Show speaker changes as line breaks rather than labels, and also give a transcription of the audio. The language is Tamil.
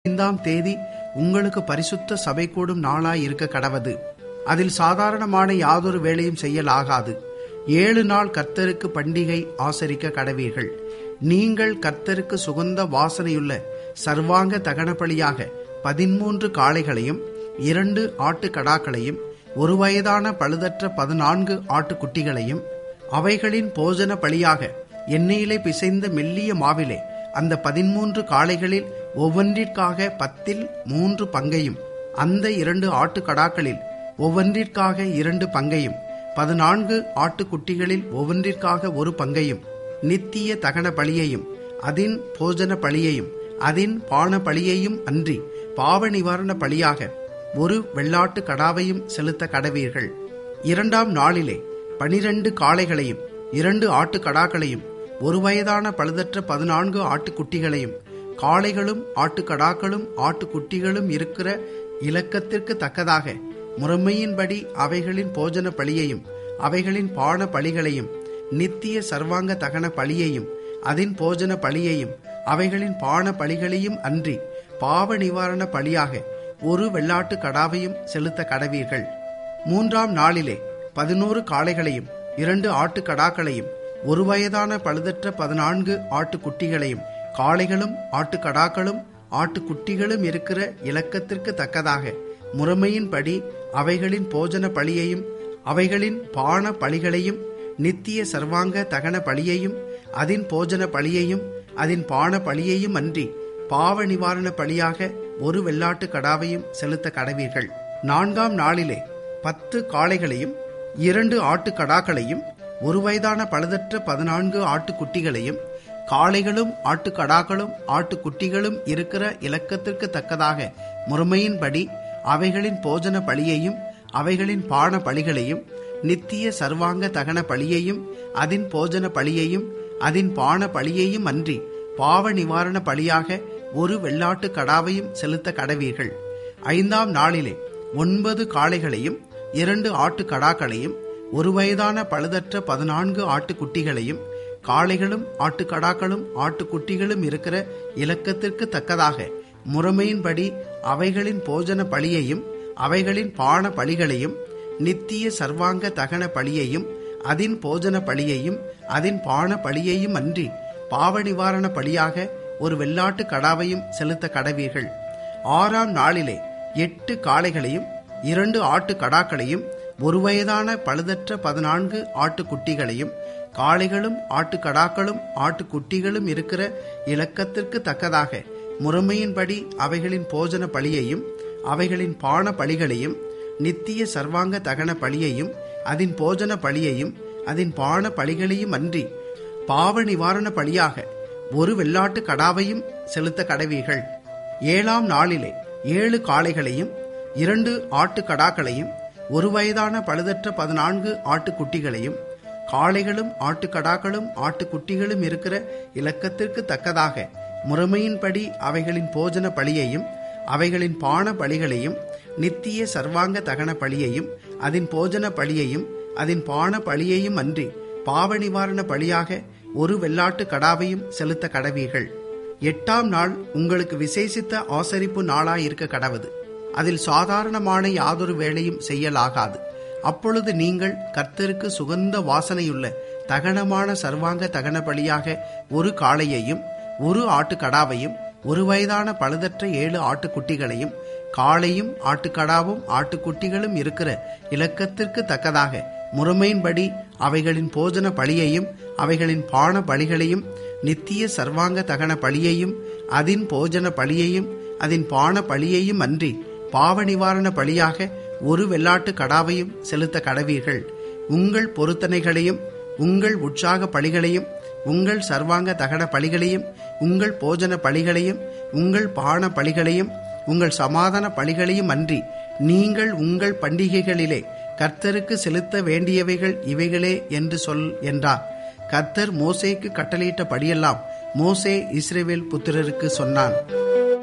ஐந்தாம் தேதி உங்களுக்கு பரிசுத்த சபை கூடும் நாளாய் இருக்க கடவது அதில் சாதாரணமான யாதொரு வேலையும் செய்யலாகாது ஏழு நாள் கர்த்தருக்கு பண்டிகை ஆசரிக்க கடவீர்கள் நீங்கள் கர்த்தருக்கு சுகந்த வாசனையுள்ள சர்வாங்க தகனபலியாக பதிமூன்று காளைகளையும் இரண்டு ஆட்டுக்கடாக்களையும் ஒரு வயதான பழுதற்ற பதினான்கு ஆட்டுக்குட்டிகளையும் அவைகளின் போஜன பலியாக எண்ணெயிலே பிசைந்த மெல்லிய மாவிலே அந்த பதிமூன்று காளைகளில் ஒவ்வொன்றிற்காக பத்தில் மூன்று பங்கையும் அந்த இரண்டு ஆட்டுக்கடாக்களில் ஒவ்வொன்றிற்காக இரண்டு பங்கையும் பதினான்கு ஆட்டுக்குட்டிகளில் ஒவ்வொன்றிற்காக ஒரு பங்கையும் நித்திய தகன பலியையும் அதின் போஜன பலியையும் அதின் பான பலியையும் அன்றி பாவ நிவாரண பலியாக ஒரு வெள்ளாட்டு கடாவையும் செலுத்த கடவீர்கள் இரண்டாம் நாளிலே பனிரெண்டு காளைகளையும் இரண்டு ஆட்டுக்கடாக்களையும் ஒரு வயதான பழுதற்ற பதினான்கு ஆட்டுக்குட்டிகளையும் காளைகளும் ஆட்டுக்கடாக்களும் ஆட்டுக்குட்டிகளும் இருக்கிற இலக்கத்திற்கு தக்கதாக முறைமையின்படி அவைகளின் போஜன பலியையும் அவைகளின் பான பலிகளையும் நித்திய சர்வாங்க தகன பலியையும் அதின் போஜன பலியையும் அவைகளின் பான பலிகளையும் அன்றி பாவ நிவாரண பலியாக ஒரு வெள்ளாட்டு கடாவையும் செலுத்த கடவீர்கள் மூன்றாம் நாளிலே பதினோரு காளைகளையும் இரண்டு ஆட்டு கடாக்களையும் ஒரு வயதான பழுதற்ற பதினான்கு ஆட்டுக்குட்டிகளையும் காளைகளும் ஆட்டுக்கடாக்களும் ஆட்டுக்குட்டிகளும் இருக்கிற இலக்கத்திற்கு தக்கதாக முறைமையின்படி அவைகளின் போஜன பலியையும் அவைகளின் பான பலிகளையும் நித்திய சர்வாங்க தகன பலியையும் அதின் போஜன பலியையும் அதின் பான பலியையும் அன்றி பாவ நிவாரண பலியாக ஒரு வெள்ளாட்டு கடாவையும் செலுத்த கடவீர்கள் நான்காம் நாளிலே பத்து காளைகளையும் இரண்டு ஆட்டு கடாக்களையும் ஒரு வயதான பழுதற்ற பதினான்கு ஆட்டுக்குட்டிகளையும் காளைகளும் ஆட்டுக்கடாக்களும் ஆட்டுக்குட்டிகளும் இருக்கிற இலக்கத்திற்கு தக்கதாக முறைமையின்படி அவைகளின் போஜன பலியையும் அவைகளின் பான பலிகளையும் நித்திய சர்வாங்க தகன பலியையும் அதின் போஜன பலியையும் அதின் பான பலியையும் அன்றி பாவ நிவாரண பலியாக ஒரு வெள்ளாட்டு கடாவையும் செலுத்த கடவீர்கள் ஐந்தாம் நாளிலே ஒன்பது காளைகளையும் இரண்டு ஆட்டு கடாக்களையும் ஒரு வயதான பழுதற்ற பதினான்கு ஆட்டுக்குட்டிகளையும் காளைகளும் ஆட்டுக்கடாக்களும் ஆட்டுக்குட்டிகளும் இருக்கிற இலக்கத்திற்கு தக்கதாக முறைமையின்படி அவைகளின் போஜன பலியையும் அவைகளின் பான பலிகளையும் நித்திய சர்வாங்க தகன பலியையும் அதின் போஜன பலியையும் அதின் பான பலியையும் அன்றி பாவ நிவாரண பலியாக ஒரு வெள்ளாட்டு கடாவையும் செலுத்த கடவீர்கள் ஆறாம் நாளிலே எட்டு காளைகளையும் இரண்டு ஆட்டு கடாக்களையும் ஒரு வயதான பழுதற்ற பதினான்கு ஆட்டுக்குட்டிகளையும் காளைகளும் ஆட்டுக்கடாக்களும் ஆட்டுக்குட்டிகளும் இருக்கிற இலக்கத்திற்கு தக்கதாக முறைமையின்படி அவைகளின் போஜன பலியையும் அவைகளின் பான பலிகளையும் நித்திய சர்வாங்க தகன பலியையும் அதன் போஜன பலியையும் அதன் பான பலிகளையும் அன்றி பாவ நிவாரண பலியாக ஒரு வெள்ளாட்டு கடாவையும் செலுத்த கடவீர்கள் ஏழாம் நாளிலே ஏழு காளைகளையும் இரண்டு ஆட்டு கடாக்களையும் ஒரு வயதான பழுதற்ற பதினான்கு ஆட்டுக்குட்டிகளையும் காளைகளும் ஆட்டுக்கடாக்களும் ஆட்டுக்குட்டிகளும் இருக்கிற இலக்கத்திற்கு தக்கதாக முறைமையின்படி அவைகளின் போஜன பலியையும் அவைகளின் பான பலிகளையும் நித்திய சர்வாங்க தகன பலியையும் அதன் போஜன பலியையும் அதன் பான பலியையும் அன்றி பாவ நிவாரண பலியாக ஒரு வெள்ளாட்டு கடாவையும் செலுத்த கடவீர்கள் எட்டாம் நாள் உங்களுக்கு விசேஷித்த ஆசரிப்பு நாளாயிருக்க கடவது அதில் சாதாரணமான யாதொரு வேலையும் செய்யலாகாது அப்பொழுது நீங்கள் கர்த்தருக்கு சுகந்த வாசனையுள்ள தகனமான சர்வாங்க தகன பலியாக ஒரு காளையையும் ஒரு ஆட்டுக்கடாவையும் ஒரு வயதான பழுதற்ற ஏழு ஆட்டுக்குட்டிகளையும் காளையும் ஆட்டுக்கடாவும் ஆட்டுக்குட்டிகளும் இருக்கிற இலக்கத்திற்கு தக்கதாக முறைமையின்படி அவைகளின் போஜன பலியையும் அவைகளின் பான பலிகளையும் நித்திய சர்வாங்க தகன பலியையும் அதின் போஜன பலியையும் அதன் பான பலியையும் அன்றி பாவ நிவாரண பலியாக ஒரு வெள்ளாட்டு கடாவையும் செலுத்த கடவீர்கள் உங்கள் பொருத்தனைகளையும் உங்கள் உற்சாக பலிகளையும் உங்கள் சர்வாங்க தகன பலிகளையும் உங்கள் போஜன பலிகளையும் உங்கள் பான பலிகளையும் உங்கள் சமாதான பலிகளையும் அன்றி நீங்கள் உங்கள் பண்டிகைகளிலே கர்த்தருக்கு செலுத்த வேண்டியவைகள் இவைகளே என்று சொல் என்றார் கர்த்தர் மோசேக்கு கட்டளையிட்ட படியெல்லாம் மோசே இஸ்ரேவேல் புத்திரருக்கு சொன்னான்